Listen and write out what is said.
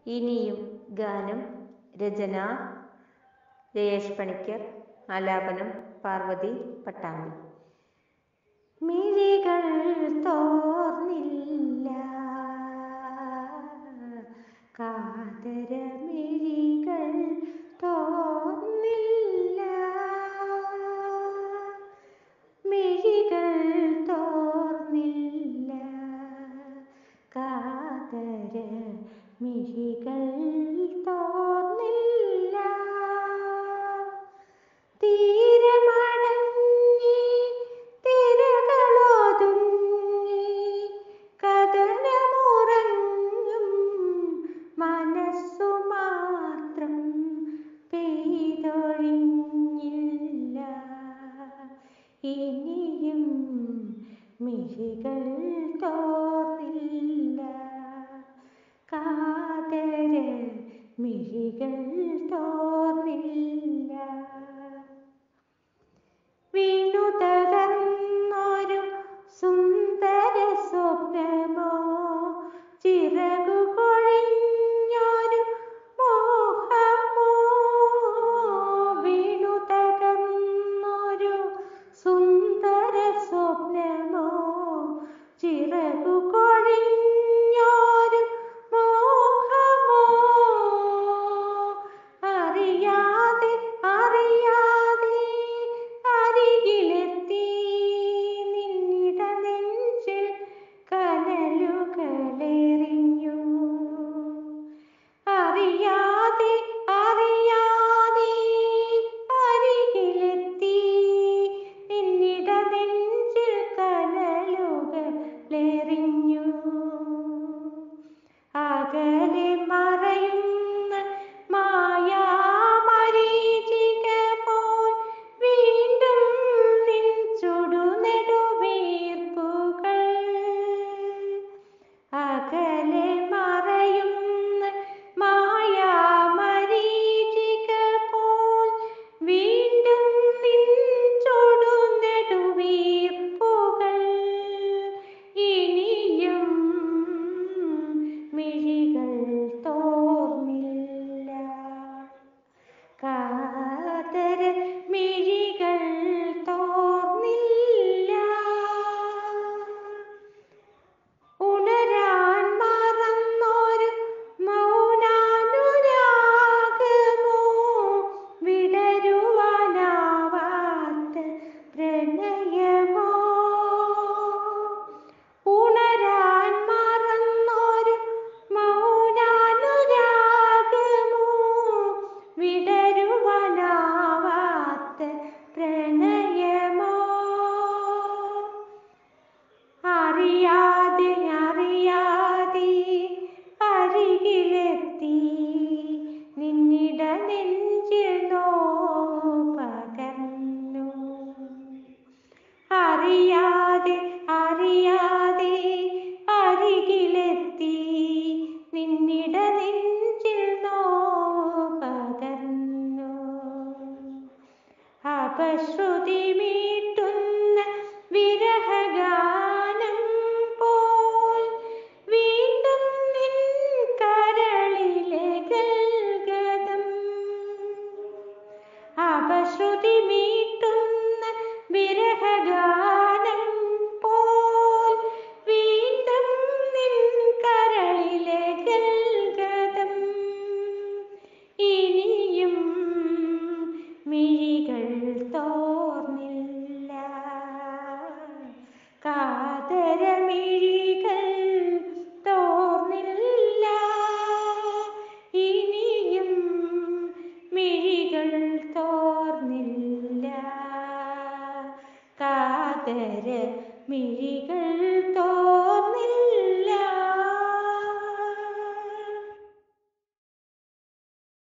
ഇനിയും ഗാനം രചന ജയേഷ് പണിക്കർ ആലാപനം പാർവതി പട്ടാമ്പി മിഴികൾ തോർന്നില്ല കാതര മിഴികൾ തോർന്നില്ല മിഴികൾ തോർന്നില്ല കാതര മിഴികൾ തോർന്നില്ല തീരമടങ്ങി തിരകളൊതുങ്ങി കഥനമുറങ്ങും മനസ്സു മാത്രം പെയ്തൊഴിഞ്ഞില്ല ഇനിയും മിഴികൾ തോന്നില്ല കാതര മിഴികൾ തോന്നില്ല വീണു തകർന്നൊരു സുന്ദര സ്വപ്നമോ ചിറകു കൊഴിഞ്ഞൊരു മോഹമോ വീണു തകർന്നൊരു സുന്ദര സ്വപ്നമോ ചിറകു കൊഴിഞ്ഞൊരു മോഹമോ അറിയാതെ അറിയാതെ അരികിലെത്തി നിന്നിട നെഞ്ചിൽ കനലുകളെറിഞ്ഞു അറിയാതെ അറിയാതെ അരികിലെത്തി നിന്നിട നെഞ്ചിൽ കനലുകളെറിഞ്ഞു അകലെ മറയുന്ന മായാമരീചിക പോൽ വീണ്ടും നിൻ ചുടുനെടുവീർപ്പുകൾ അകലെ മറയുന്ന മായാമരീചിക പോൽ വീണ്ടും നിൻ ചുടുനെടുവീർപ്പുകൾ ഇനിയും മിഴികൾ തോർന്നില്ല കാതര മിഴികൾ തോർന്നില്ല ഉണരാൻ മറന്നൊരു മൗനാനുരാഗമോ വിടരുവാനാവാത്ത പ്രണയമോ ഉണരാൻ മറന്നൊരു മൗനാനുരാഗമോ വിടരുവാനാവാത്ത പ്രണയമോ അറിയാതെ അറിയാതെ അരികിലെത്തി നിന്നിട നെഞ്ചിൽ നോവ് പകർന്നു അറിയാതെ അറിയാതെ അരികിലെത്തി നിന്നിട നെഞ്ചിൽ നോവ് പകർന്നു അപശ്രുതി മീട്ടുന്ന വിരഹഗാനം പോൽ വീണ്ടും നിൻ കരളിലെ ഗൽഗതം അപശ്രുതി മീട്ടുന്ന വിരഹഗാനം പോൽ വീണ്ടും നിൻ കരളിലെ ഗൽഗതം ഇനിയും മിഴികൾ തോർന്നില്ല കാതര മിഴികൾ തോർന്നില്ല ഇനിയും മിഴികൾ തോർന്നില്ല കാതര മിഴികൾ തോർന്നില്ല